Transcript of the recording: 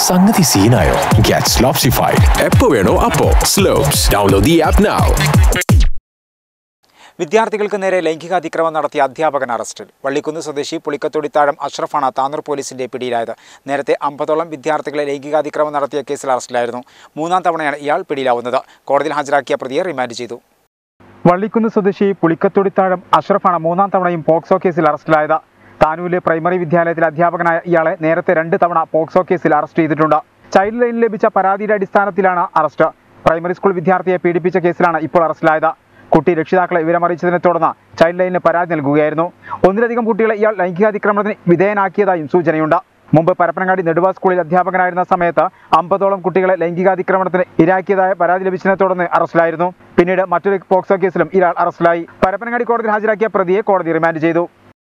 സംഗതി സീനായോ ഗെറ്റ് സ്ലോപ്സിഫൈഡ് എപ്പോ വേണോ അപ്പോ slopes download the app now വിദ്യാർത്ഥികൾക്ക് നേരെ ലൈംഗികാതിക്രമം നടത്തിയ അധ്യാപകൻ അറസ്റ്റിൽ വള്ളിക്കുന്ന് സ്വദേശി പുളിക്കത്തൊടിത്താഴം അഷ്റഫാണ് താനൂർ പോലീസിന്റെ പിടിയിലായത് നേരത്തെ അമ്പതോളം വിദ്യാർത്ഥികളെ ലൈംഗികാതിക്രമം നടത്തിയ കേസിൽ അറസ്റ്റിലായിരുന്നു മൂന്നാം തവണയാണ് ഇയാൾ പിടിയിലാവുന്നത് കോടതിയിൽ ഹാജരാക്കിയ പ്രതിയെ റിമാൻഡ് ചെയ്തു വള്ളിക്കുന്ന് സ്വദേശി പുളിക്കത്തൊടിത്താഴം അഷ്റഫാണ് മൂന്നാം തവണയും പോക്സോ കേസിൽ അറസ്റ്റിലായത് താനൂരിലെ പ്രൈമറി വിദ്യാലയത്തിലെ അധ്യാപകനായ ഇയാളെ നേരത്തെ രണ്ട് തവണ പോക്സോ കേസിൽ അറസ്റ്റ് ചെയ്തിട്ടുണ്ട് ചൈൽഡ് ലൈനിൽ ലഭിച്ച പരാതിയുടെ അടിസ്ഥാനത്തിലാണ് അറസ്റ്റ് പ്രൈമറി സ്കൂൾ വിദ്യാർത്ഥിയെ പീഡിപ്പിച്ച കേസിലാണ് ഇപ്പോൾ അറസ്റ്റിലായത് കുട്ടി രക്ഷിതാക്കളെ വിവരമറിയിച്ചതിനെ തുടർന്ന് ചൈൽഡ് ലൈനിന് പരാതി നൽകുകയായിരുന്നു ഒന്നിലധികം കുട്ടികളെ ഇയാൾ ലൈംഗികാതിക്രമണത്തിന് വിധേയനാക്കിയതായും സൂചനയുണ്ട് മുമ്പ് പരപ്പനങ്ങാടി നെടുവ സ്കൂളിൽ അധ്യാപകനായിരുന്ന സമയത്ത് അമ്പതോളം കുട്ടികളെ ലൈംഗികാതിക്രമണത്തിന് ഇരാക്കിയതായ പരാതി ലഭിച്ചതിനെ തുടർന്ന് അറസ്റ്റിലായിരുന്നു പിന്നീട് മറ്റൊരു പോക്സോ കേസിലും ഇയാൾ അറസ്റ്റിലായി പരപ്പനങ്ങാടി കോടതിയിൽ ഹാജരാക്കിയ പ്രതിയെ കോടതി റിമാൻഡ് ചെയ്തു